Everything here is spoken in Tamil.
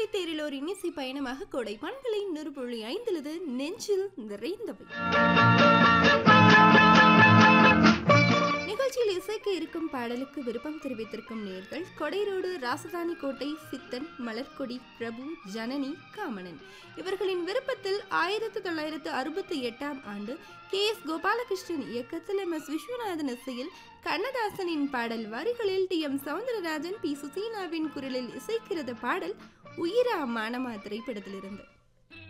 இசை தேரில் ஒரு இன்னிசை பயணமாக கோடை பண்களை நூறு புள்ளி ஐந்திலது நெஞ்சில் நிறைந்தவை நிகழ்ச்சியில் இசைக்க இருக்கும் பாடலுக்கு விருப்பம் தெரிவித்திருக்கும் நேர்கள் கொடைரோடு ராசதானி கோட்டை சித்தன் மலர்கொடி பிரபு ஜனனி காமனன் இவர்களின் விருப்பத்தில் ஆயிரத்தி தொள்ளாயிரத்து அறுபத்தி எட்டாம் ஆண்டு கே எஸ் கோபாலகிருஷ்ணன் இயக்கத்தில் எம் எஸ் விஸ்வநாதன் இசையில் கண்ணதாசனின் பாடல் வரிகளில் டி எம் சவுந்தரராஜன் பி சுசீனாவின் குரலில் இசைக்கிறது பாடல் உயிரா மானமா திரைப்படத்திலிருந்து